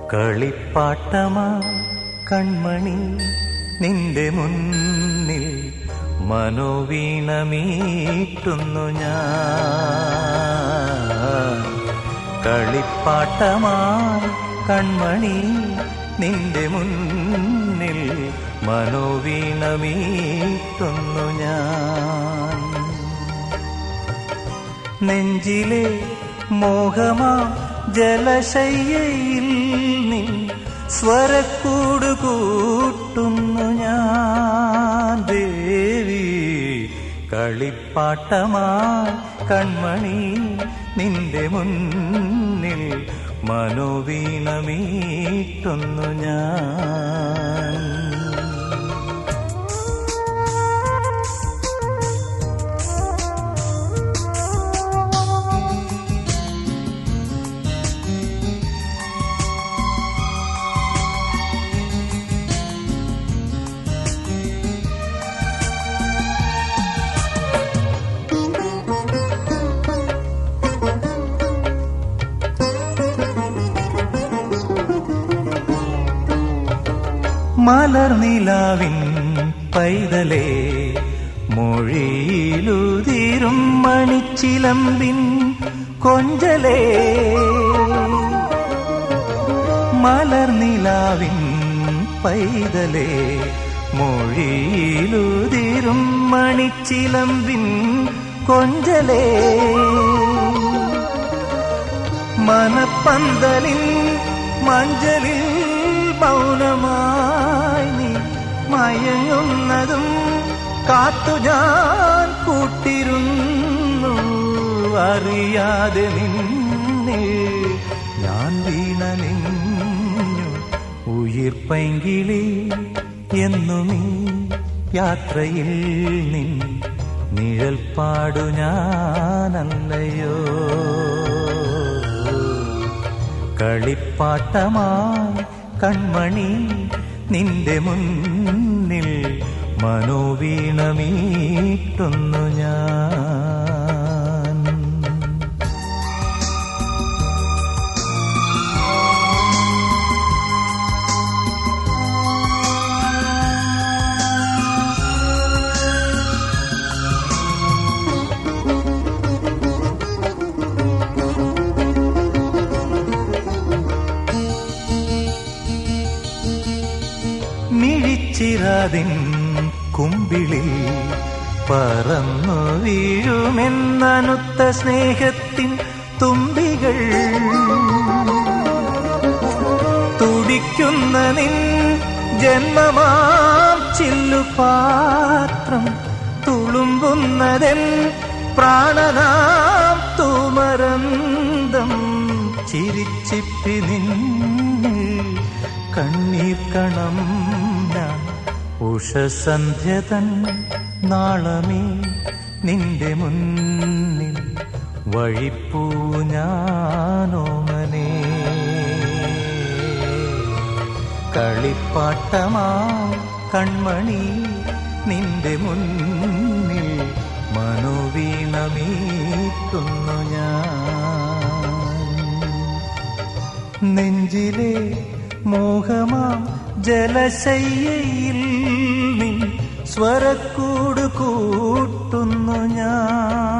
കളിപ്പാട്ടമാ കൺമണി നിന്റെ മുന്നിൽ മനോവീണമീട്ടുന്നു ഞാൻ കളിപ്പാട്ടമാ കൺമണി നിന്റെ മുന്നിൽ മനോവീണമീട്ടുന്നു ഞാൻ നെഞ്ചിലെ മോഹമാ ജലശയ്യയിൽ നിൻ സ്വരക്കൂട് കൂട്ടുന്നു ഞാൻ ദേവി കളിപ്പാട്ടമാ കൺമണി നിന്റെ മുന്നിൽ മനോവീണമീട്ടുന്നു ഞാൻ മലർനിലാവിൻ പൈതലേ മൊഴിയിലുതിരും മണിച്ചിലമ്പിൻ കൊഞ്ചലേ മലർനിലാവിൻ പൈതലേ മൊഴിയിലുതിരും മണിച്ചിലമ്പിൻ കൊഞ്ചലേ മനപ്പന്തലിൻ മഞ്ചലിൽ മൗനമായി നീ മയങ്ങുന്നതും കാത്തു ഞാൻ കൂട്ടിരുന്നു അറിയാതെ നിന്നെ ഞാൻ വീണലിഞ്ഞു ഉയിർപ്പൈങ്കിളി എന്നുമീ യാത്രയിൽ നിൻ നിഴൽ പാടു ഞാനല്ലയോ കളിപ്പാട്ടമായി കൺമണി നിന്റെ മുന്നിൽ മനോവീണമീട്ടുന്നു ഞാൻ മിഴിച്ചിരാതിൻ കുമ്പിളിൽ പറന്നു വീഴുമെന്നനുത്ത സ്നേഹത്തിൻ തുമ്പികൾ തുടിക്കുന്ന നിൻ ജന്മമാം ചില്ലുപാത്രം തുളുമ്പുന്നതെൻ പ്രാണനാം തൂമരന്തം ചിരിച്ചിപ്പി നിന്നിൽ കണ്ണീർ കണം ഞാൻ ഉഷസന്ധ്യതൻ നാളമേ നിന്റെ മുന്നിൽ വഴിപ്പൂ ഞാനോമനേ കളിപ്പാട്ടമാ കൺമണി നിന്റെ മുന്നിൽ മനോവീണമീട്ടുന്നു ഞാൻ നെഞ്ചിലെ മോഹമാം ജലശയ്യയിൽ നിൻ സ്വരക്കൂട് കൂട്ടുന്നു ഞാൻ